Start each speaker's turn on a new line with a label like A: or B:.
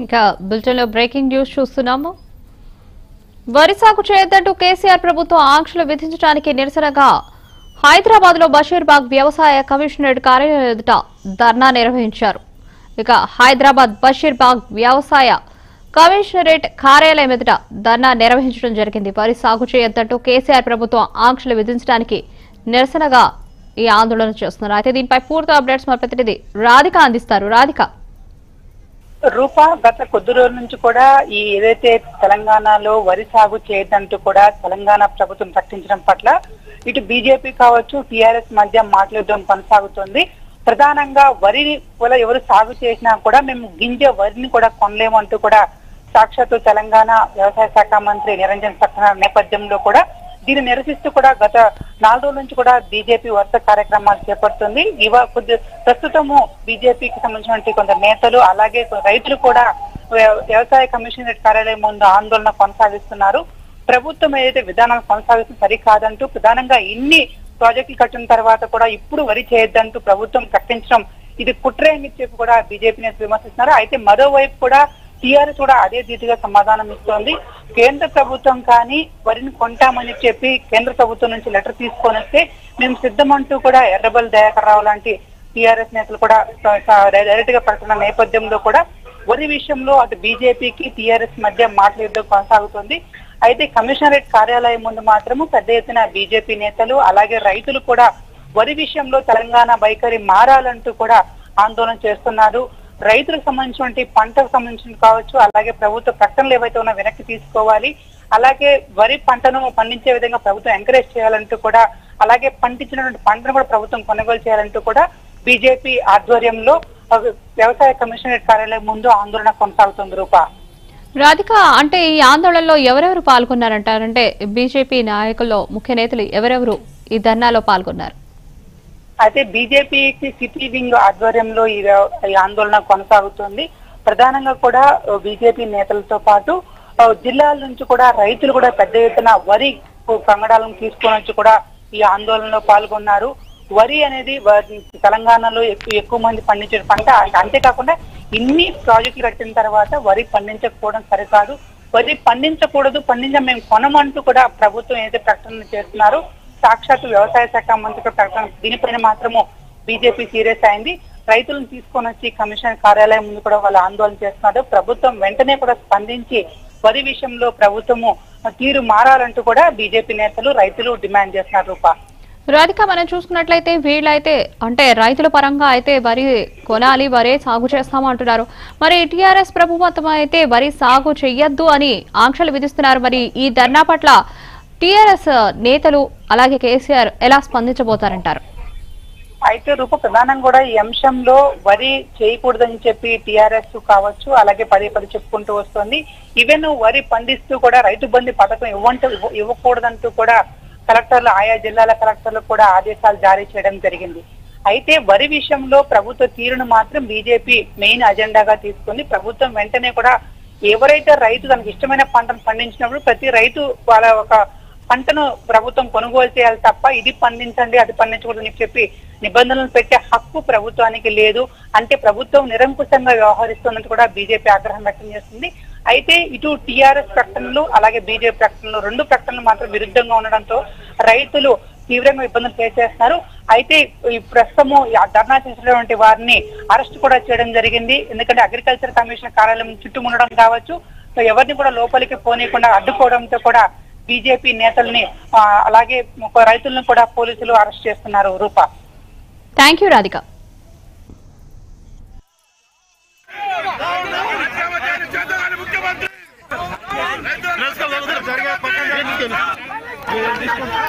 A: ఇక బులెటిన్ లో breaking news చూస్తున్నాము వరి సాగు చేయొద్దంటూ కేసీఆర్ ప్రభుత్వం ఆంక్షలు విధించడానికి నిరసనగా హైదరాబాద్ లో బషీర్బాగ్ వ్యవసాయ కమిషనరేట్ కార్యాలయం ఎదుట ధర్నా నిర్వహించారు ఇక హైదరాబాద్ బషీర్బాగ్ వ్యవసాయ కమిషనరేట్ కార్యాలయం ఎదుట ధర్నా నిర్వహించడం జరిగింది వరి సాగు చేయొద్దంటూ కేసీఆర్ ప్రభుత్వం ఆంక్షలు విధించడానికి నిరసనగా ఈ ఆందోళన చేస్తున్నారు అయితే దీనిపై పూర్తి అప్డేట్స్ మా ప్రతినిధి రాధిక అందిస్తారు రాధిక
B: రూప గత కొద్ది రోజుల నుంచి కూడా ఈ ఏదైతే తెలంగాణలో వరి సాగు చేయదంటూ కూడా తెలంగాణ ప్రభుత్వం ప్రకటించడం పట్ల ఇటు బీజేపీ కావచ్చు టీఆర్ఎస్ మధ్య మాట్లాడడం కొనసాగుతుంది ప్రధానంగా వరి కూడా ఎవరు సాగు చేసినా కూడా మేము గింజ వరిని కూడా కొనలేమంటూ కూడా సాక్షాత్తు తెలంగాణ వ్యవసాయ శాఖ మంత్రి నిరంజన్ ప్రకటన నేపథ్యంలో కూడా దీన్ని నిరసిస్తూ కూడా గత నాలుగు రోజుల నుంచి కూడా బీజేపీ వరుస కార్యక్రమాలు చేపడుతుంది ఇవ కొద్ది ప్రస్తుతము బీజేపీకి సంబంధించినటువంటి కొంత నేతలు అలాగే రైతులు కూడా వ్య- వ్యవసాయ కమిషనరేట్ కార్యాలయం ముందు ఆందోళన కొనసాగిస్తున్నారు ప్రభుత్వం ఏదైతే విధానాలు కొనసాగిస్తుంది సరికాదంటూ ప్రధానంగా ఇన్ని ప్రాజెక్టులు కట్టిన తర్వాత కూడా ఇప్పుడు వరి చేయొద్దంటూ ప్రభుత్వం ప్రకటించడం ఇది కుట్రే అని చెప్పి కూడా బీజేపీ నేతలు విమర్శిస్తున్నారు అయితే మరోవైపు కూడా టీఆర్ఎస్ కూడా అదే రీతిగా సమాధానం ఇస్తోంది కేంద్ర ప్రభుత్వం కానీ వరిని కొంటామని చెప్పి కేంద్ర ప్రభుత్వం నుంచి లెటర్ తీసుకొని వస్తే మేము సిద్ధమంటూ కూడా ఎర్రబల్ దయాకర్ రావు లాంటి టీఆర్ఎస్ నేతలు కూడా స- స- డైరెక్ట్ గా ప్రకటన నేపథ్యంలో కూడా వరి విషయంలో అటు బీజేపీకి టీఆర్ఎస్ మధ్య మాటల యుద్ధం కొనసాగుతుంది అయితే కమిషనరేట్ కార్యాలయం ముందు మాత్రము పెద్ద ఎత్తున బీజేపీ నేతలు అలాగే రైతులు కూడా వరి విషయంలో తెలంగాణ వైఖరి మారాలంటూ కూడా ఆందోళన చేస్తున్నారు రైతులకు సంబంధించినటువంటి పంటకు సంబంధించిన కావచ్చు అలాగే ప్రభుత్వ ప్రకటనలు ఏవైతే ఉన్నా వెనక్కి తీసుకోవాలి అలాగే వరి పంటను పండించే విధంగా ప్రభుత్వం ఎంకరేజ్ చేయాలంటూ కూడా అలాగే పండించినటువంటి పంటను కూడా ప్రభుత్వం కొనుగోలు చేయాలంటూ కూడా బీజేపీ ఆధ్వర్యంలో ఆ, వ్యవసాయ కమిషనరేట్ కార్యాలయం ముందు ఆందోళన కొనసాగుతుంది రూపా
A: రాధిక అంటే ఈ ఆందోళనలో ఎవరెవరు పాల్గొన్నారంటారంటే బీజేపీ నాయకుల్లో ముఖ్య నేతలు ఎవరెవరు ఈ ధర్నాలో పాల్గొన్నారు
B: అయితే బీజేపీకి సిటీ వింగ్ ఆధ్వర్యంలో ఈ వ్యవ- ఈ ఆందోళన కొనసాగుతుంది ప్రధానంగా కూడా బీజేపీ నేతలతో పాటు ఆ, జిల్లాల నుంచి కూడా రైతులు కూడా పెద్ద ఎత్తున వరి కంగడాలను తీసుకొని వచ్చి కూడా ఈ ఆందోళనలో పాల్గొన్నారు వరి అనేది వ- తెలంగాణలో ఎక్కువ ఎక్కువ మంది పండించే పంట అంతేకాకుండా ఇన్ని ప్రాజెక్టులు కట్టిన తర్వాత వరి పండించకపోవడం సరికాదు వరి పండించకూడదు పండించ మేము కొనమంటూ కూడా ప్రభుత్వం ఏదైతే ప్రకటన చేస్తున్నారో సాక్షాత్ వ్యవసాయ శాఖ మంత్రి ప్రకటన దీనిపైన మాత్రము బీజేపీ సీరియస్ అయింది రైతులను తీసుకొని వచ్చి కమిషన్ కార్యాలయం ముందు కూడా వాళ్ళు ఆందోళన చేస్తున్నారు ప్రభుత్వం వెంటనే కూడా స్పందించి వరి విషయంలో ప్రభుత్వము తీరు మారాలంటూ కూడా బీజేపీ నేతలు రైతులు డిమాండ్ చేస్తున్నారు రూపా
A: రాధిక మనం చూసుకున్నట్లయితే వీళ్ళైతే అంటే రైతుల పరంగా అయితే వరి కొనాలి వరే సాగు చేస్తామంటున్నారు మరి టీఆర్ఎస్ ప్రభుత్వం అయితే వరి సాగు చెయ్యొద్దు అని ఆంక్షలు విధిస్తున్నారు మరి ఈ ధర్నా పట్ల టీఆర్ఎస్ నేతలు అలాగే కేసీఆర్ ఎలా స్పందించబోతారంటారు
B: అయితే రూప ప్రధానం కూడా ఈ అంశంలో వరి చేయకూడదని చెప్పి టిఆర్ఎస్ కావచ్చు అలాగే పదే పదే చెప్పుకుంటూ వస్తుంది ఈవెన్ వరి పండిస్తూ కూడా రైతు బంధు పథకం ఇవ్వంటూ ఇవ్వ- ఇవ్వకూడదంటూ కూడా కలెక్టర్లు ఆయా జిల్లాల కలెక్టర్లు కూడా ఆదేశాలు జారీ చేయడం జరిగింది అయితే వరి విషయంలో ప్రభుత్వ తీరును మాత్రం బీజేపీ మెయిన్ అజెండాగా తీసుకుంది ప్రభుత్వం వెంటనే కూడా ఎవరైతే రైతు తనకి ఇష్టమైన పంటను పండించినప్పుడు ప్రతి రైతు వాళ్ళ ఒక పంటను ప్రభుత్వం కొనుగోలు చేయాలి తప్ప ఇది పండించండి అది పండించకూడదని చెప్పి నిబంధనలు పెట్టే హక్కు ప్రభుత్వానికి లేదు అంటే ప్రభుత్వం నిరంకుశంగా వ్యవహరిస్తున్నట్టు కూడా బీజేపీ ఆగ్రహం వ్యక్తం చేస్తుంది అయితే ఇటు టీఆర్ఎస్ ప్రకటనలు అలాగే బీజేపీ ప్రకటనలు రెండు ప్రకటనలు మాత్రం విరుద్ధంగా ఉండడంతో రైతులు తీవ్రంగా ఇబ్బందులు ఫేస్ చేస్తున్నారు అయితే ఈ ప్రస్తుతము ఈ ధర్నా చేసినటువంటి వారిని అరెస్ట్ కూడా చేయడం జరిగింది ఎందుకంటే అగ్రికల్చర్ కమిషన్ కార్యాలయం చుట్టుముండడం కావచ్చు సో ఎవరిని కూడా లోపలికి పోనీయకుండా అడ్డుకోవడంతో కూడా బీజేపీ నేతల్ని ఆ, అలాగే ఒక రైతులను కూడా పోలీసులు అరెస్ట్ చేస్తున్నారు రూపా
A: థ్యాంక్ యూ రాధిక
C: ముఖ్యమంత్రి